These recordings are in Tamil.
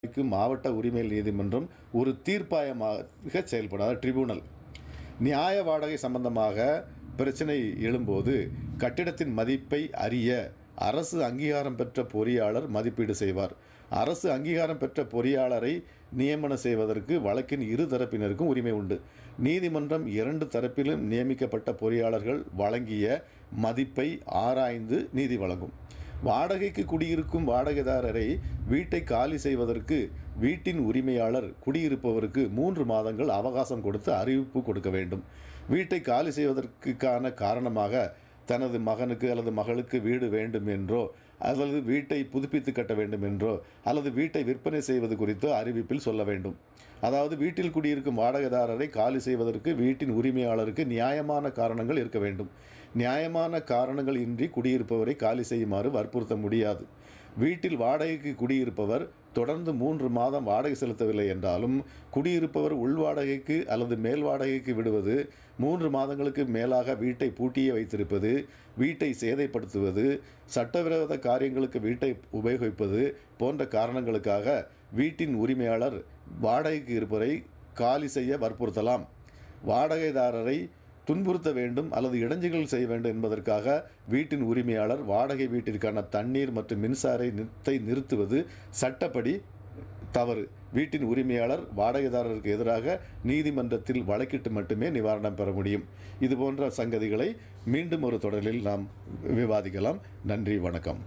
க்கு மாவட்ட உரிமையல் நீதிமன்றம் ஒரு தீர்ப்பாயமாக செயல்படும் அதாவது ட்ரிபியூனல் நியாய வாடகை சம்பந்தமாக பிரச்சனை எழும்போது கட்டிடத்தின் மதிப்பை அறிய அரசு அங்கீகாரம் பெற்ற பொறியாளர் மதிப்பீடு செய்வார் அரசு அங்கீகாரம் பெற்ற பொறியாளரை நியமனம் செய்வதற்கு வழக்கின் இரு தரப்பினருக்கும் உரிமை உண்டு நீதிமன்றம் இரண்டு தரப்பிலும் நியமிக்கப்பட்ட பொறியாளர்கள் வழங்கிய மதிப்பை ஆராய்ந்து நீதி வழங்கும் வாடகைக்கு குடியிருக்கும் வாடகைதாரரை வீட்டை காலி செய்வதற்கு வீட்டின் உரிமையாளர் குடியிருப்பவருக்கு மூன்று மாதங்கள் அவகாசம் கொடுத்து அறிவிப்பு கொடுக்க வேண்டும் வீட்டை காலி செய்வதற்கான காரணமாக தனது மகனுக்கு அல்லது மகளுக்கு வீடு வேண்டும் என்றோ அல்லது வீட்டை புதுப்பித்து கட்ட வேண்டும் என்றோ அல்லது வீட்டை விற்பனை செய்வது குறித்தோ அறிவிப்பில் சொல்ல வேண்டும் அதாவது வீட்டில் குடியிருக்கும் வாடகைதாரரை காலி செய்வதற்கு வீட்டின் உரிமையாளருக்கு நியாயமான காரணங்கள் இருக்க வேண்டும் நியாயமான காரணங்கள் இன்றி குடியிருப்பவரை காலி செய்யுமாறு வற்புறுத்த முடியாது வீட்டில் வாடகைக்கு குடியிருப்பவர் தொடர்ந்து மூன்று மாதம் வாடகை செலுத்தவில்லை என்றாலும் குடியிருப்பவர் உள் வாடகைக்கு அல்லது மேல் வாடகைக்கு விடுவது மூன்று மாதங்களுக்கு மேலாக வீட்டை பூட்டியே வைத்திருப்பது வீட்டை சேதைப்படுத்துவது சட்டவிரோத காரியங்களுக்கு வீட்டை உபயோகிப்பது போன்ற காரணங்களுக்காக வீட்டின் உரிமையாளர் வாடகைக்கு இருப்பவரை காலி செய்ய வற்புறுத்தலாம் வாடகைதாரரை துன்புறுத்த வேண்டும் அல்லது இடைஞ்சல்கள் செய்ய வேண்டும் என்பதற்காக வீட்டின் உரிமையாளர் வாடகை வீட்டிற்கான தண்ணீர் மற்றும் மின்சாரத்தை நிறுத்துவது சட்டப்படி தவறு வீட்டின் உரிமையாளர் வாடகைதாரருக்கு எதிராக நீதிமன்றத்தில் வழக்கிட்டு மட்டுமே நிவாரணம் பெற முடியும் இது போன்ற சங்கதிகளை மீண்டும் ஒரு தொடரில் நாம் விவாதிக்கலாம் நன்றி வணக்கம்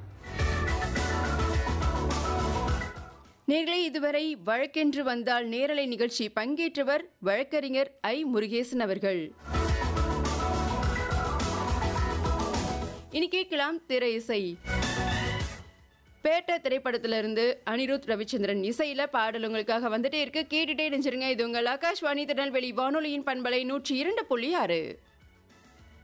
நேர்களே இதுவரை வழக்கென்று வந்தால் நேரலை நிகழ்ச்சி பங்கேற்றவர் வழக்கறிஞர் ஐ முருகேசன் அவர்கள் இனி கேட்கலாம் திரை இசை பேட்ட திரைப்படத்திலிருந்து அனிருத் ரவிச்சந்திரன் இசையில பாடல் உங்களுக்காக வந்துட்டே இருக்கு கேட்டுட்டே நினைச்சிருங்க இது உங்கள் ஆகாஷ்வாணி திருநெல்வேலி வானொலியின் பண்பலை நூற்றி இரண்டு புள்ளி ஆறு